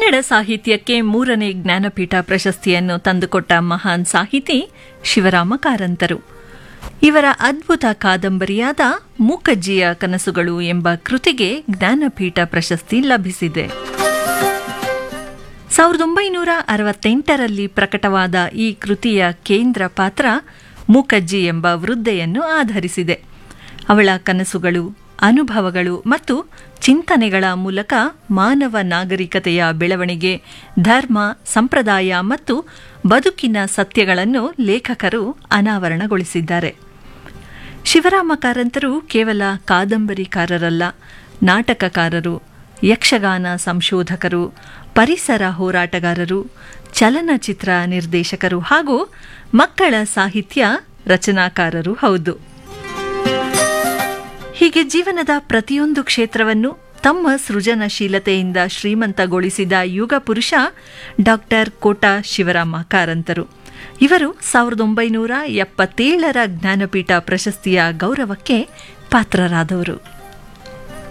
ಕನ್ನಡ ಸಾಹಿತ್ಯಕ್ಕೆ ಮೂರನೇ ಜ್ಞಾನಪೀಠ ಪ್ರಶಸ್ತಿಯನ್ನು ತಂದುಕೊಟ್ಟ ಮಹಾನ್ ಸಾಹಿತಿ ಶಿವರಾಮ ಕಾರಂತರು ಇವರ ಅದ್ಭುತ ಕಾದಂಬರಿಯಾದ ಮೂಕಜ್ಜಿಯ ಕನಸುಗಳು ಎಂಬ ಕೃತಿಗೆ ಜ್ಞಾನಪೀಠ ಪ್ರಶಸ್ತಿ ಲಭಿಸಿದೆ ಸಾವಿರದ ಒಂಬೈನೂರ ಅರವತ್ತೆಂಟರಲ್ಲಿ ಪ್ರಕಟವಾದ ಈ ಕೃತಿಯ ಕೇಂದ್ರ ಪಾತ್ರ ಮೂಕಜ್ಜಿ ಎಂಬ ವೃದ್ಧೆಯನ್ನು ಆಧರಿಸಿದೆ ಅವಳ ಕನಸುಗಳು ಅನುಭವಗಳು ಮತ್ತು ಚಿಂತನೆಗಳ ಮೂಲಕ ಮಾನವ ನಾಗರಿಕತೆಯ ಬೆಳವಣಿಗೆ ಧರ್ಮ ಸಂಪ್ರದಾಯ ಮತ್ತು ಬದುಕಿನ ಸತ್ಯಗಳನ್ನು ಲೇಖಕರು ಅನಾವರಣಗೊಳಿಸಿದ್ದಾರೆ ಶಿವರಾಮ ಕಾರಂತರು ಕೇವಲ ಕಾದಂಬರಿಕಾರರಲ್ಲ ನಾಟಕಕಾರರು ಯಕ್ಷಗಾನ ಸಂಶೋಧಕರು ಪರಿಸರ ಹೋರಾಟಗಾರರು ಚಲನಚಿತ್ರ ನಿರ್ದೇಶಕರು ಹಾಗೂ ಮಕ್ಕಳ ಸಾಹಿತ್ಯ ರಚನಾಕಾರರು ಹೌದು ಹೀಗೆ ಜೀವನದ ಪ್ರತಿಯೊಂದು ಕ್ಷೇತ್ರವನ್ನು ತಮ್ಮ ಸೃಜನಶೀಲತೆಯಿಂದ ಶ್ರೀಮಂತಗೊಳಿಸಿದ ಯುಗ ಪುರುಷ ಡಾಕ್ಟರ್ ಕೋಟಾ ಶಿವರಾಮ ಕಾರಂತರು ಇವರು ಸಾವಿರದ ಒಂಬೈನೂರ ಎಪ್ಪತ್ತೇಳರ ಜ್ಞಾನಪೀಠ ಪ್ರಶಸ್ತಿಯ ಗೌರವಕ್ಕೆ ಪಾತ್ರರಾದವರು